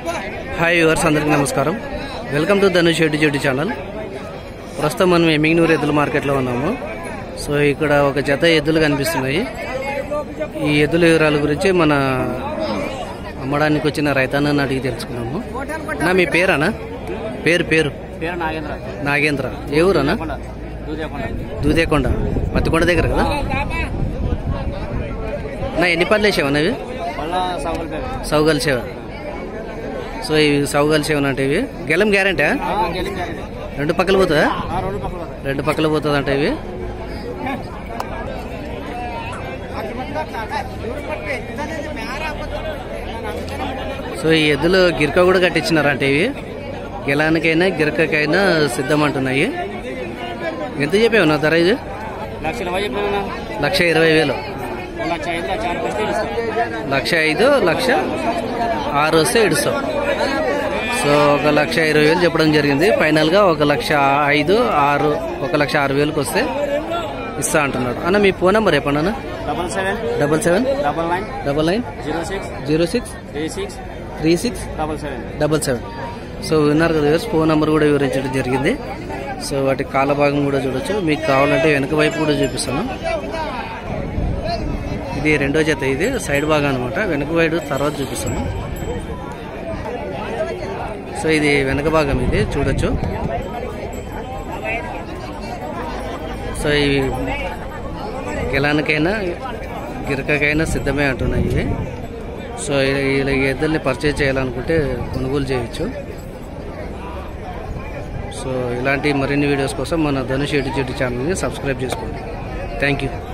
Hi viewers అందరికీ నమస్కారం welcome to Dhanush ఎడ్డు చెడ్డు ఛానల్ ప్రస్తుతం మనం ఎమ్మిగ్నూరు ఎద్దుల మార్కెట్లో ఉన్నాము సో ఇక్కడ ఒక జత ఎద్దులు కనిపిస్తున్నాయి ఈ ఎద్దుల వివరాల గురించి మన అమ్మడానికి వచ్చిన రైతాన్నని అడిగి తెలుసుకున్నాము నా మీ పేరనా పేరు పేరు పేరు నాగేంద్ర నాగేంద్ర ఏ ఊరనా కొండ దూదేకొండ దూదేకొండ మత్తికొండ దగ్గర కదా నా ఎన్ని పళ్ళు వేసావన్నా ఇవి మళ్ళా సౌకర్య పేరు సౌగల్ సేవ సో ఇవి సౌగల్ సేవ అంటే ఇవి గెలం గ్యారంటీ గెలింగ్ రెండు పక్కల పోతుందా రెండు పక్కల పడతాయి. రెండు పక్కల పోతుంది అంటే ఇవి సో ఈ ఎద్దులు గిరక కూడా కట్టించినారంటే ఇవి గెలానికైనా గిరకకైనా సిద్ధమంటున్నాయి ఎంత చెప్పావు నా ధర ఇది లక్ష ఇరవై చెప్పినా లక్ష ఇరవై వేలు లక్ష ఐదు లక్ష ఆరు పరిస్థితి ఇస్తాం లక్ష ఐదు లక్ష ఆరు వస్తే ఇడుస్తాం సో ఒక లక్ష ఇరవై వేలు చెప్పడం జరిగింది ఫైనల్గా ఒక లక్ష ఐదు ఆరు ఒక లక్ష ఆరు వేలకు వస్తే ఇస్తా అంటున్నాడు అన్న మీ ఫోన్ నెంబర్ చెప్పండి అన్న double seven double seven double nine double nine zero six zero six three six three six double seven double seven so విన్నారు కదా వ్యూవర్స్, ఫోన్ నెంబర్ కూడా వివరించడం జరిగింది సో వాటి కాల భాగం కూడా చూడొచ్చు మీకు కావాలంటే వెనక వైపు కూడా చూపిస్తాను ఇది రెండో జత ఇది సైడ్ భాగం అనమాట వెనక వైపు తర్వాత చూపిస్తాను సో ఇది వెనక భాగం ఇది చూడొచ్చు సో ఇవి గెలానికైనా గిరకకైనా సిద్ధమే అంటున్నాయి ఇవి సో ఇలా ఎద్దుల్ని పర్చేజ్ చేయాలనుకుంటే కొనుగోలు చేయొచ్చు సో ఇలాంటి మరిన్ని వీడియోస్ కోసం మన ధనుష్ ఎడ్యుకేట్ ఛానల్ని సబ్స్క్రైబ్ చేసుకోండి థ్యాంక్ యూ